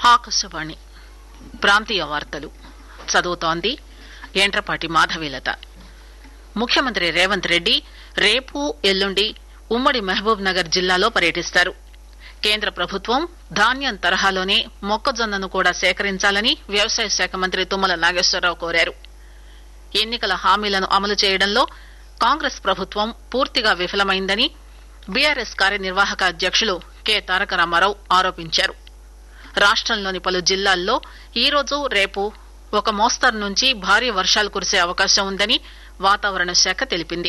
ఆకాశవాణి ప్రాంతీయ వార్తలు చదువుతోంది ఎంట్రపాటి మాధవీలత ముఖ్యమంత్రి రేవంత్ రెడ్డి రేపు ఎల్లుండి ఉమ్మడి మహబూబ్ నగర్ జిల్లాలో పర్యటిస్తారు కేంద్ర ప్రభుత్వం ధాన్యం తరహాలోనే మొక్కజొన్నను కూడా సేకరించాలని వ్యవసాయ శాఖ మంత్రి తుమ్మల నాగేశ్వరరావు కోరారు ఎన్నికల హామీలను అమలు చేయడంలో కాంగ్రెస్ ప్రభుత్వం పూర్తిగా విఫలమైందని బీఆర్ఎస్ కార్యనిర్వాహక అధ్యక్షులు కె తారక రామారావు ఆరోపించారు రాష్టంలోని పలు జిల్లాల్లో ఈరోజు రేపు ఒక మోస్తరు నుంచి భారీ వర్షాలు కురిసే అవకాశం ఉందని వాతావరణ శాఖ తెలిపింది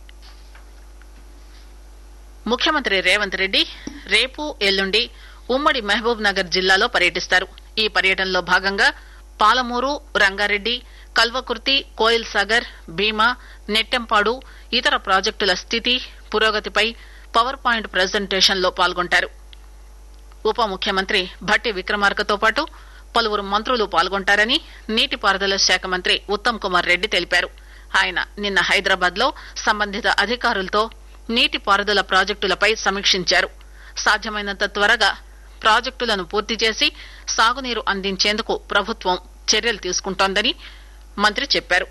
ముఖ్యమంత్రి రేవంత్ రెడ్డి రేపు ఎల్లుండి ఉమ్మడి మహబూబ్ నగర్ జిల్లాలో పర్యటిస్తారు ఈ పర్యటనలో భాగంగా పాలమూరు రంగారెడ్డి కల్వకుర్తి కోయిల్ సాగర్ భీమా నెట్టెంపాడు ఇతర ప్రాజెక్టుల స్థితి పురోగతిపై పవర్ పాయింట్ ప్రజెంటేషన్ లో పాల్గొంటారు ఉప ముఖ్యమంత్రి భట్టి విక్రమార్కతో పాటు పలువురు మంత్రులు పాల్గొంటారని నీటిపారుదల శాఖ మంత్రి ఉత్తమ్ కుమార్ రెడ్డి తెలిపారు ఆయన నిన్న హైదరాబాద్ లో సంబంధిత అధికారులతో నీటిపారుదల ప్రాజెక్టులపై సమీక్షించారు సాధ్యమైనంత త్వరగా ప్రాజెక్టులను పూర్తి చేసి సాగునీరు అందించేందుకు ప్రభుత్వం చర్యలు తీసుకుంటోందని మంత్రి చెప్పారు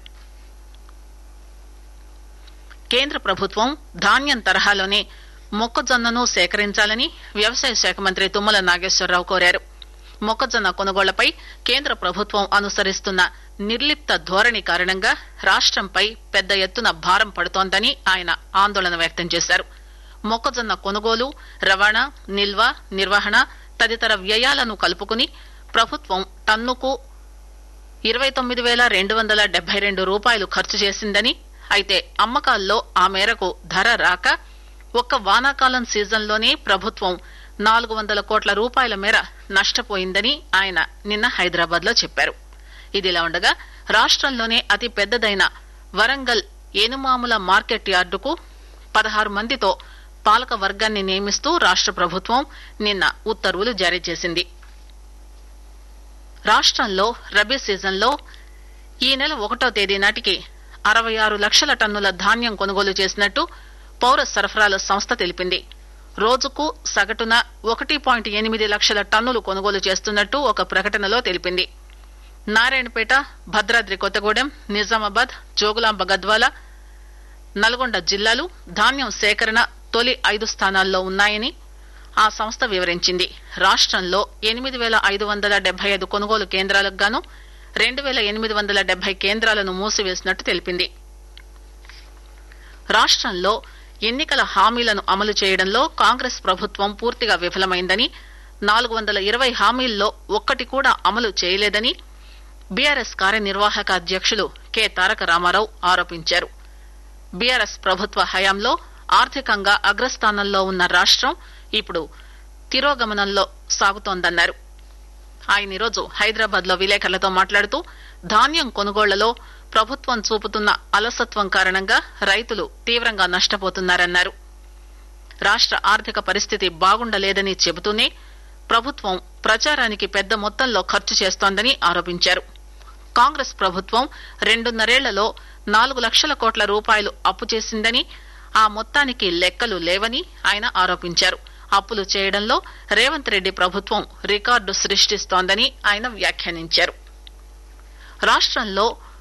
కేంద్ర ప్రభుత్వం ధాన్యం తరహాలోనే మొక్కజొన్నను సేకరించాలని వ్యవసాయ శాఖ మంత్రి తుమ్మల నాగేశ్వరరావు కోరారు మొక్కజొన్న కొనుగోళ్లపై కేంద్ర ప్రభుత్వం అనుసరిస్తున్న నిర్లిప్త ధోరణి కారణంగా రాష్టంపై పెద్ద ఎత్తున భారం పడుతోందని ఆయన ఆందోళన వ్యక్తం చేశారు మొక్కజొన్న కొనుగోలు రవాణా నిల్వ నిర్వహణ తదితర వ్యయాలను కలుపుకుని ప్రభుత్వం టన్నుకు ఇరవై తొమ్మిది వేల రెండు వందల డెబ్బై రెండు రూపాయలు ఖర్చు చేసిందని అయితే అమ్మకాల్లో ఆ మేరకు ధర రాక ఒక్క వానాకాలం సీజన్లోనే ప్రభుత్వం నాలుగు వందల కోట్ల రూపాయల మేర నష్టపోయిందని ఆయన నిన్న హైదరాబాద్ లో చెప్పారు ఇదిలా ఉండగా రాష్టంలోనే అతి పెద్దదైన వరంగల్ ఏనుమాముల మార్కెట్ యార్డుకు పదహారు మందితో పాలక వర్గాన్ని నియమిస్తూ రాష్ట ప్రభుత్వం నిన్న ఉత్తర్వులు జారీ చేసింది రాష్టంలో రబీ సీజన్లో ఈ నెల ఒకటో తేదీ నాటికి అరవై ఆరు లక్షల టన్నుల ధాన్యం కొనుగోలు చేసినట్టు పౌర సరఫరాల సంస్థ తెలిపింది రోజుకు సగటున ఒకటి పాయింట్ ఎనిమిది లక్షల టన్నులు కొనుగోలు చేస్తున్నట్టు ఒక ప్రకటనలో తెలిపింది నారాయణపేట భద్రాద్రి కొత్తగూడెం నిజామాబాద్ జోగులాంబ గద్వాల నల్గొండ జిల్లాలు ధాన్యం సేకరణ తొలి ఐదు స్థానాల్లో ఉన్నాయని ఆ సంస్థ వివరించింది రాష్టంలో ఎనిమిది వేల ఐదు వందల డెబ్బై ఐదు కొనుగోలు కేంద్రాలకు గాను రెండు వేల ఎనిమిది వందల డెబ్బై కేంద్రాలను మూసివేసినట్టు తెలిపింది రాష్టంలో ఎన్నికల హామీలను అమలు చేయడంలో కాంగ్రెస్ ప్రభుత్వం పూర్తిగా విఫలమైందని నాలుగు వందల ఇరవై హామీల్లో ఒక్కటి కూడా అమలు చేయలేదని బీఆర్ఎస్ కార్యనిర్వాహక అధ్యక్షులు కె తారక రామారావు ఆరోపించారు బీఆర్ఎస్ ప్రభుత్వ హయాంలో ఆర్థికంగా అగ్రస్థానంలో ఉన్న రాష్టం ఇప్పుడు తిరోగమనంలో సాగుతోందన్నారు ఆయన ఈరోజు హైదరాబాద్ లో విలేకరులతో మాట్లాడుతూ ధాన్యం కొనుగోళ్లలో ప్రభుత్వం చూపుతున్న అలసత్వం కారణంగా రైతులు తీవ్రంగా నష్టపోతున్నారన్నారు రాష్ట ఆర్థిక పరిస్థితి బాగుండలేదని చెబుతూనే ప్రభుత్వం ప్రచారానికి పెద్ద మొత్తంలో ఖర్చు చేస్తోందని ఆరోపించారు కాంగ్రెస్ ప్రభుత్వం రెండున్నరేళ్లలో నాలుగు లక్షల కోట్ల రూపాయలు అప్పు చేసిందని ఆ మొత్తానికి లెక్కలు లేవని ఆయన ఆరోపించారు అప్పులు చేయడంలో రేవంత్ రెడ్డి ప్రభుత్వం రికార్డు సృష్టిస్తోందని ఆయన వ్యాఖ్యానించారు రాష్టంలో